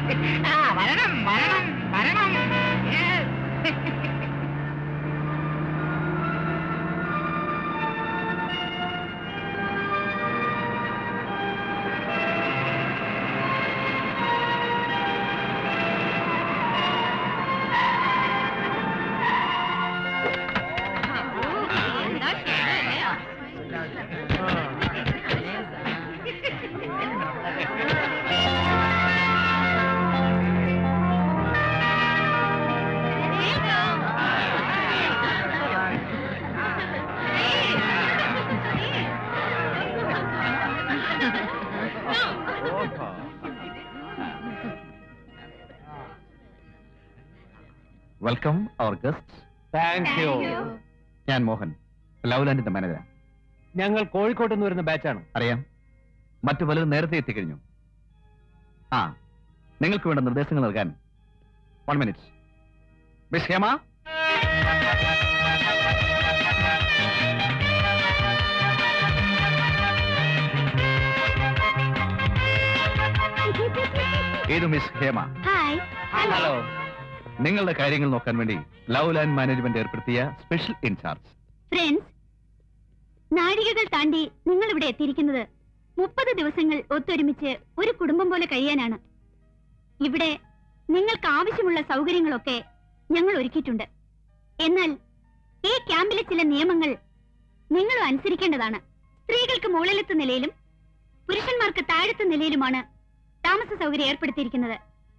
ആ വരണം വരണം വരണം Yes. Welcome our guest thank you ഞാൻ മോഹൻ ലവ് ലാൻഡിന്റെ മാനേജർ ഞങ്ങൾ കോഴിക്കോട്ട് നിന്ന് വരുന്ന ബാച്ചാണ് അറിയാം മറ്റു പലരും നേരത്തെ എത്തിക്കഴിഞ്ഞു ആ നിങ്ങൾക്ക് വേണ്ട നിർദ്ദേശങ്ങൾ നൽകാൻ വൺ മിനിറ്റ് മിസ് ഹേമ ഇത് മിസ് ഹേമ ഹായ് ഹലോ നിങ്ങളുടെ കാര്യങ്ങൾ നോക്കാൻ വേണ്ടി ലവ് ലാൻഡ് മാനേജ്മെന്റ് ഏർപ്പെടുത്തിയ സ്പെഷ്യൽ ഇൻചാർജ് ഫ്രണ്ട്സ് നാഴികകൾ താണ്ടി നിങ്ങൾ ഇവിടെ എത്തിയിരിക്കുന്നത് മുപ്പത് ദിവസങ്ങൾ ഒത്തൊരുമിച്ച് ഒരു കുടുംബം പോലെ കഴിയാനാണ് ഇവിടെ നിങ്ങൾക്ക് ആവശ്യമുള്ള സൗകര്യങ്ങളൊക്കെ ഞങ്ങൾ ഒരുക്കിയിട്ടുണ്ട് എന്നാൽ ഈ ക്യാമ്പിലെ ചില നിയമങ്ങൾ നിങ്ങളും അനുസരിക്കേണ്ടതാണ് സ്ത്രീകൾക്ക് മുകളിലത്തെ നിലയിലും പുരുഷന്മാർക്ക് താഴത്തെ നിലയിലുമാണ് താമസ സൗകര്യം ഏർപ്പെടുത്തിയിരിക്കുന്നത്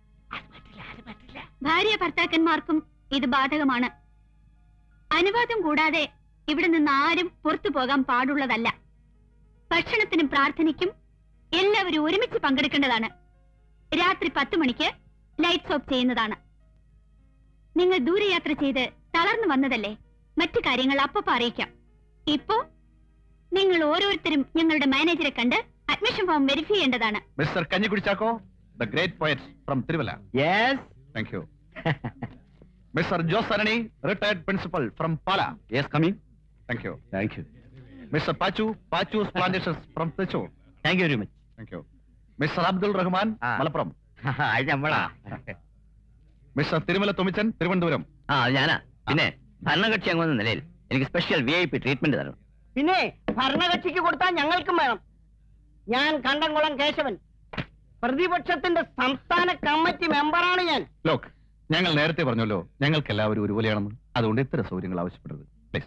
ഭാര്യ ഭർത്താക്കന്മാർക്കും ഇത് ബാധകമാണ് അനുവാദം കൂടാതെ ഇവിടെ നിന്ന് ആരും പുറത്തു പോകാൻ പാടുള്ളതല്ല ഭക്ഷണത്തിനും പ്രാർത്ഥനയ്ക്കും എല്ലാവരും ഒരുമിച്ച് പങ്കെടുക്കേണ്ടതാണ് രാത്രി പത്ത് മണിക്ക് ലൈറ്റ്സ് ഓഫ് ചെയ്യുന്നതാണ് നിങ്ങൾ ദൂരയാത്ര ചെയ്ത് തളർന്നു വന്നതല്ലേ മറ്റു കാര്യങ്ങൾ അപ്പപ്പോ അറിയിക്കാം ഇപ്പോ നിങ്ങൾ ഓരോരുത്തരും ഞങ്ങളുടെ മാനേജറെ കണ്ട് അഡ്മിഷൻ ഫോം വെരിഫൈ ചെയ്യേണ്ടതാണ് mister Kanjikudichakko the great poet from Thiruvalla yes thank you mister Jose Sarani retired principal from Pala yes coming thank you thank you mister Pachu Pachu's plantations from Thrissur thank you very much thank you mister Abdul Rahman ആ. മലപ്പുറം അത് നമ്മളാ mister Thirumala തുമിച്ചൻ Thiruvananthapuram ആ അത് ഞാനാ പിന്നെ ഭരണകക്ഷി അംഗമെന്ന നിലയിൽ എനിക്ക് special V I P treatment തരണം പിന്നെ ഭരണകക്ഷിക്ക് കൊടുത്താൽ ഞങ്ങൾക്കും വേണം ഞാൻ കണ്ടംകുളം കേശവൻ പ്രതിപക്ഷത്തിന്റെ സംസ്ഥാന കമ്മിറ്റി മെമ്പറാണ് ഞാൻ ലോക്ക് ഞങ്ങൾ നേരത്തെ പറഞ്ഞല്ലോ ഞങ്ങൾക്ക് എല്ലാവരും ഒരുപോലെയാണെന്ന് അതുകൊണ്ട് ഇത്തരം സൗകര്യങ്ങൾ ആവശ്യപ്പെട്ടത് പ്ലീസ്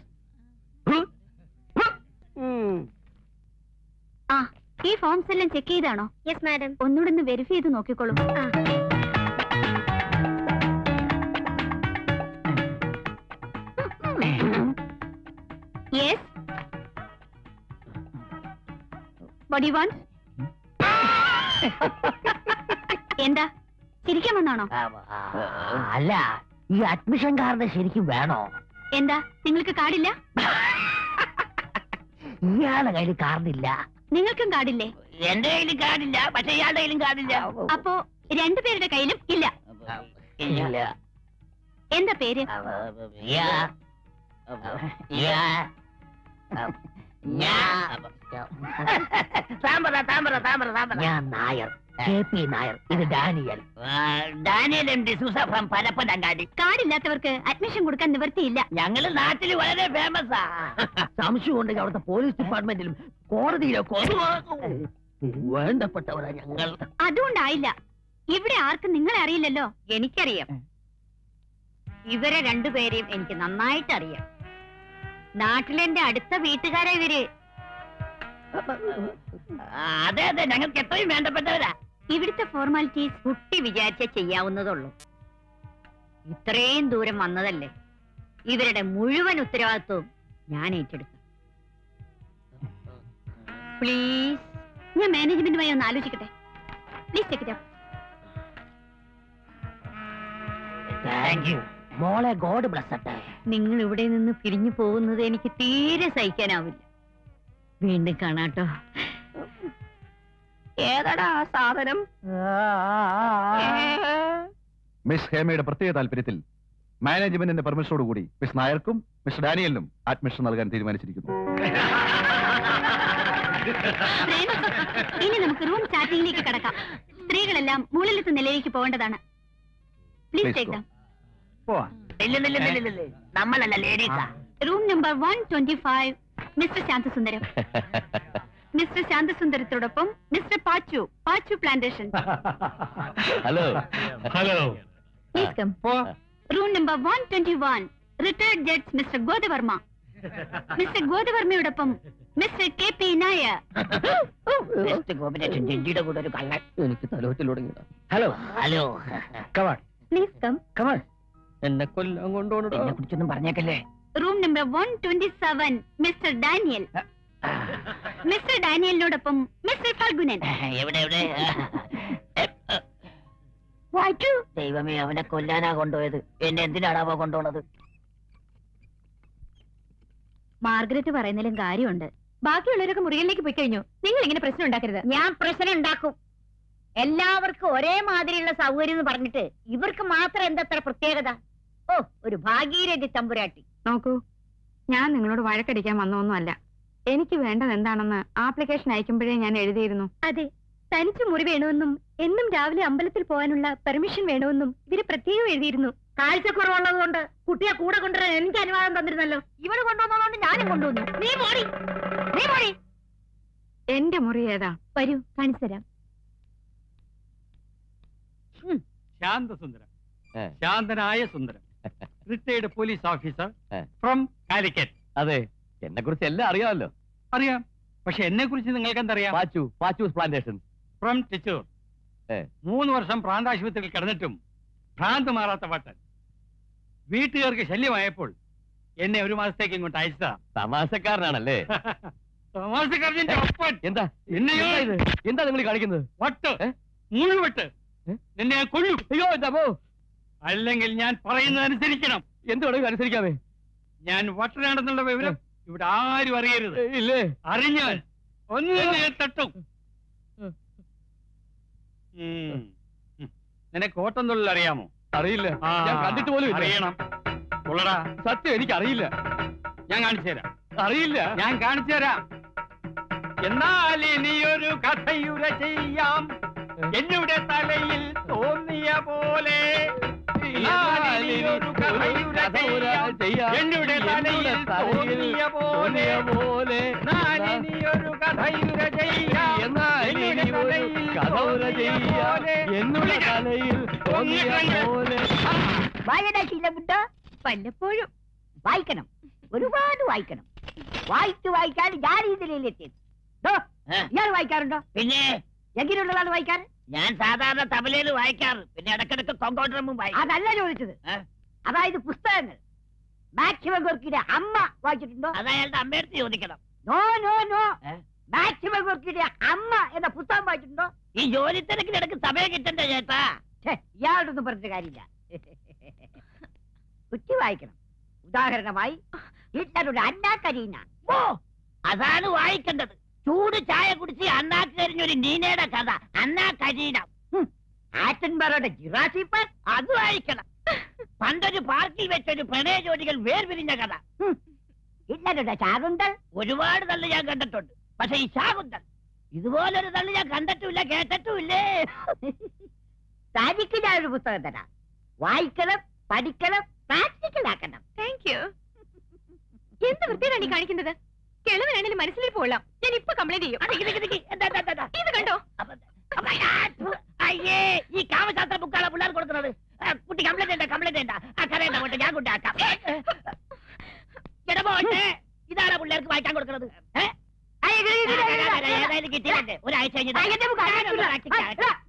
ഉം. ആ ഈ ഫോംസ് എല്ലാം ചെക്ക് ചെയ്താണോ യെസ് മാഡം ഒന്നുകൂടെ ഒന്ന് വെരിഫൈ ചെയ്ത് നോക്കിക്കോളൂ യെസ് ബോഡി വൺ എന്താ ചിരിക്കാൻ വന്നാണോ അല്ല ഈ അഡ്മിഷൻ കാർഡ് ശരിക്കും വേണോ എന്താ നിങ്ങൾക്ക് കാർഡില്ല ഇയാളുടെ കയ്യിൽ കാർഡില്ല നിങ്ങൾക്കും കാർഡില്ലേ എന്റെ കയ്യിൽ കാർഡില്ല പക്ഷെ ഇയാളുടെ കയ്യിലും കാർഡില്ല അപ്പോ രണ്ടുപേരുടെ കയ്യിലും ഇല്ല ഇല്ല എന്താ പേര് ഞാൻ നായർ കെ പി നായർ ഇത് ഡാനിയൽ ഡാനിയൽ എം ഡിസൂസ ഫ്രം പരപ്പനങ്ങാടി കാർഡില്ലാത്തവർക്ക് അഡ്മിഷൻ കൊടുക്കാൻ നിവർത്തിയില്ല ഞങ്ങള് നാട്ടിൽ വളരെ ഫേമസ് സംശയം ഉണ്ടെങ്കിൽ അവിടുത്തെ പോലീസ് ഡിപ്പാർട്ട്മെന്റിലും കോടതിയിലൊക്കെ വേണ്ടപ്പെട്ടവരാ ഞങ്ങൾ അതുകൊണ്ടായില്ല ഇവിടെ ആർക്കും നിങ്ങളെ അറിയില്ലല്ലോ എനിക്കറിയാം ഇവരെ രണ്ടുപേരെയും എനിക്ക് നന്നായിട്ട് അറിയാം നാട്ടിലെന്റെ അടുത്ത വീട്ടുകാരാ ഇവര് അതെ അതെ ഞങ്ങൾക്ക് എത്രയും വേണ്ടപ്പെട്ടവരാ ഇവിടുത്തെ ഫോർമാലിറ്റീസ് കുട്ടി വിചാരിച്ച ചെയ്യാവുന്നതുള്ളൂ ഇത്രയും ദൂരം വന്നതല്ലേ ഇവരുടെ മുഴുവൻ ഉത്തരവാദിത്വവും ഞാൻ ഏറ്റെടുക്കും പ്ലീസ് ഞാൻ മാനേജ്മെന്റുമായി ഒന്ന് ആലോചിക്കട്ടെ please check it thank you മോളെ ഗോഡ് ബ്ലസ്സട്ടെ നിങ്ങൾ ഇവിടെ നിന്ന് പിരിഞ്ഞു പോകുന്നത് എനിക്ക് തീരെ സഹിക്കാനാവില്ല വീണ്ടും കാണാട്ടോ ഏതാടാ ആ സാധനം മിസ് ഹേമയുടെ പ്രത്യേക താല്പര്യത്തിൽ മാനേജ്മെന്റിന്റെ പെർമിഷനോടുകൂടി മിസ് നായർക്കും മിസ് ഡാനിയലിനും അഡ്മിഷൻ നൽകാൻ തീരുമാനിച്ചിരിക്കുന്നു ഇനി നമുക്ക് റൂം ചാറ്റിംഗിലേക്ക് കടക്കാം സ്ത്രീകളെല്ലാം മുകളിലത്തെ നിലയിലേക്ക് പോകേണ്ടതാണ് പ്ലീസ് Please ടേക്ക് go. ദം പോവാ നമ്മളല്ല ലേഡീസാ room number one twenty five mister Shanthasundaram mister ശാന്തസുന്ദരത്തോടൊപ്പം mister Pachu Pachu plantation hello hello please come room number one twenty one retired judge mister Godavarma mister ഗോദവർമ്മയോടൊപ്പം mister K P Nair combination ജഡ്ജിയുടെ കൂടെ ഒരു കള്ളൻ എനിക്ക് തലോറ്റിൽ തുടങ്ങിയതാ hello hello come on please come come on എന്നെ കൊല്ലം കൊണ്ടുപോകണോ എന്നെ കുറിച്ചൊന്നും പറഞ്ഞേക്കല്ലേ room number one twenty seven mister Daniel mister ഡാനിയലിനോടൊപ്പം മിസ്റ്റർ ഫൽഗുനൻ എവിടെ എവിടെ ദൈവമേ അവനെ കൊല്ലാനാ കൊണ്ടുപോയത് എന്നെ എന്തിനാണാവോ കൊണ്ടുപോണത് മാർഗരറ്റ് പറയുന്നതിലും കാര്യമുണ്ട് ബാക്കിയുള്ളവരൊക്കെ മുറികളിലേക്ക് പോയി കഴിഞ്ഞു നിങ്ങൾ ഇങ്ങനെ പ്രശ്നം ഉണ്ടാക്കരുത് ഞാൻ പ്രശ്നം ഉണ്ടാക്കും എല്ലാവർക്കും ഒരേ മാതിരിയുള്ള സൗകര്യം എന്ന് പറഞ്ഞിട്ട് ഇവർക്ക് മാത്രം എന്തത്ര പ്രത്യേകത ഓ ഒരു ഭാഗീരഥി തമ്പുരാട്ടി നോക്കൂ ഞാൻ നിങ്ങളോട് വഴക്കടിക്കാൻ വന്നൊന്നുമല്ല എനിക്ക് വേണ്ടത് എന്താണെന്ന് ആപ്ലിക്കേഷൻ അയക്കുമ്പോഴേ ഞാൻ എഴുതിയിരുന്നു അതെ തനിച്ച് മുറി വേണമെന്നും എന്നും രാവിലെ അമ്പലത്തിൽ പോകാനുള്ള പെർമിഷൻ വേണമെന്നും ഇവര് പ്രത്യേകം എഴുതിയിരുന്നു കാഴ്ചക്കുറവുള്ളത് കൊണ്ട് കുട്ടിയെ കൂടെ കൊണ്ടുവരാൻ എനിക്ക് അനുവാദം തന്നിരുന്നല്ലോ ഇവര് കൊണ്ടുവന്നതുകൊണ്ട് ഞാനും കൊണ്ടുവന്നു നീ പോടി നീ പോടി എന്റെ മുറി ഏതാ വരൂ കാണിച്ചു തരാം ശാന്തസുന്ദരം ഏ. ശാന്തനായ സുന്ദരം റിട്ടയർഡ് പോലീസ് ഓഫീസർ ഏ. ഫ്രം കാലിക്കറ്റ് അതെ എന്നെ കുറിച്ച് എല്ലാം അറിയാമല്ലോ അറിയാം പക്ഷെ എന്നെ കുറിച്ച് നിങ്ങൾക്ക് എന്തറിയാം പാച്ചു പാച്ചു പ്ലാന്റേഷൻ ഫ്രം ടിച്ചൂർ ഏ. മൂന്ന് വർഷം പ്രാന്താശുപത്രിയിൽ കിടന്നിട്ടും ഭ്രാന്ത് മാറാത്ത വട്ടൻ വീട്ടുകാർക്ക് ശല്യമായപ്പോൾ എന്നെ ഒരു മാസത്തേക്ക് ഇങ്ങോട്ട് അയച്ചതാ തമാശക്കാരനാണല്ലേ തമാശക്കാരന്റെ ഒപ്പൻ എന്താ എന്നെയോ എന്താ ഇത്? എന്താ നിങ്ങൾ കാണിക്കുന്നത് വട്ട് ഏ? മൂന്ന് വട്ട് ഏ? നിന്നെ ഞാൻ കൊല്ലും അയ്യോ എന്റെ അമ്മോ അല്ലെങ്കിൽ ഞാൻ പറയുന്നതനുസരിക്കണം എന്ത് വേണമെങ്കിലും അനുസരിക്കാമേ ഞാൻ വട്ടനാണെന്നുള്ള വിവരം ഇവിടെ ആരും അറിയരുത് ഏ, ഇല്ലേ അറിഞ്ഞാൽ ഒന്ന് ഞാൻ തട്ടും ഉം. ഉം. നിനക്ക് ഓട്ടം തൊഴിൽ അറിയാമോ അറിയില്ല ആ, ഞാൻ കണ്ടിട്ട് പോലും ഇല്ല അറിയണം കൊള്ളടാ സത്യം എനിക്ക് അറിയില്ല ഞാൻ കാണിച്ചു തരാം അറിയില്ല ഞാൻ കാണിച്ചു തരാം എന്നാൽ ഇനിയൊരു കഥയുര ചെയ്യാം എന്നുടെ തലയിൽ തോന്നിയ പോലെ എന്നാൽ ഇനിയൊരു കഥയുര ചെയ്യാം. എന്നുടെ തലയിൽ തോന്നിയ പോലെ പോലെ എന്നാൽ ഇനിയൊരു കഥയുര ചെയ്യാം എന്നാൽ ഇനി എന്നുടെ ഒരു തലയിൽ കഥ ഉര തോന്നിയ ചെയ്യാം പോലെ. എന്നുടെ തലയിൽ തോന്നിയ പോലെ വായന ശീലമുണ്ട് വല്ലപ്പോഴും വായിക്കണം ഒരുപാട് വായിക്കണം വായിച്ചു വായിക്കാൻ ഞാൻ ഈ നിലയിലെത്തിയത് ദോ, ഏ? ഇയാൾ വായിക്കാറുണ്ടോ പിന്നെ എങ്ങനെയുള്ളതാണ് വായിക്കാൻ ഞാൻ സാധാരണ തബലയിൽ വായിക്കാറ് പിന്നെ ഇടക്കിടക്ക് കൊങ്കോട്ടറമ്പും വായിക്കും അതല്ല ചോദിച്ചത് ഏ? അതായത് പുസ്തകങ്ങൾ മാക്സിമം ഗോർക്കിയുടെ അമ്മ വായിച്ചിട്ടുണ്ടോ അത് അയാളുടെ അമ്മയടുത്ത് ചോദിക്കണം നോ നോ നോ ഏ? മാക്സിമം ഗോർക്കിയുടെ അമ്മ എന്ന പുസ്തകം വായിച്ചിട്ടുണ്ടോ ഈ ജോലി തിരക്കിനിടക്ക് സമയം കിട്ടണ്ടേ ചേട്ടാ ഛേ, ഇയാളോടൊന്നും പറഞ്ഞിട്ട് കാര്യമില്ല കുറ്റി വായിക്കണം ഉദാഹരണമായി ഹിറ്റ്ലറുടെ അന്നാ കരീന ഓ അതാണ് വായിക്കേണ്ടത് ചൂട് ചായ കുടിച്ച് അണ്ണാക്ക് കരിഞ്ഞൊരു നീനയുടെ കഥ അന്നാ കരീന ആറ്റൻബറോയുടെ ജിറാസി പാർക്ക് അത് വായിക്കണം പണ്ടൊരു പാർക്കിൽ വെച്ചൊരു പ്രണയ ജോഡികൾ വേർപിരിഞ്ഞ കഥ ഹിറ്റ്ലറുടെ ചാറുണ്ടൽ ഒരുപാട് തള്ളു ഞാൻ കണ്ടിട്ടുണ്ട് പക്ഷെ ഈ ശാകുന്തൽ ഇതുപോലൊരു തള്ളു ഞാൻ കണ്ടിട്ടുമില്ല കേട്ടിട്ടുമില്ലേ തനിക്ക് ഞാനൊരു പുസ്തകം തരാം വായിക്കണം പഠിക്കണം പ്രാക്ടിക്കൽ ആക്കണം താങ്ക് യു എന്ത് വൃത്തിയാണ് ഈ കാണിക്കുന്നത് കിളവനാണെങ്കിലും മനസ്സിലേക്ക് പോകാം ഞാൻ ഇപ്പൊ കംപ്ലൈന്റ് ചെയ്യും അത് ഇത് ഇത് ഇത് എന്താ, എന്താ, എന്താ, എന്താ? ഇത് കണ്ടോ അപ്പൊ- അപ്പൊ ആ, ഥു, അയ്യേ ഈ കാമശാസ്ത്ര ബുക്കാണ് പിള്ളേർ കൊടുക്കുന്നത് ആ, കുട്ടി കംപ്ലൈന്റ് ചെയ്യണ്ട കംപ്ലൈന്റ് ചെയ്യണ്ട ആ കരയണ്ട കൊണ്ട് ഞാൻ കൊണ്ടാക്കാം ഇടപോട്ടെ ഇതാണ് പിള്ളേർക്ക് വായിക്കാൻ കൊടുക്കുന്നത് ഏ? അയ്യ, ഇത് ഇത് ഇത് ഇത് ഇത് ഏതായാലും കിട്ടിയില്ലേ ഒരാഴ്ച കഴിഞ്ഞ് അയ്യ, ഇത് ഞാനൊന്ന് കാണിക്കില്ല. പ്രാക്ടിക്കൽ ആക്കാം.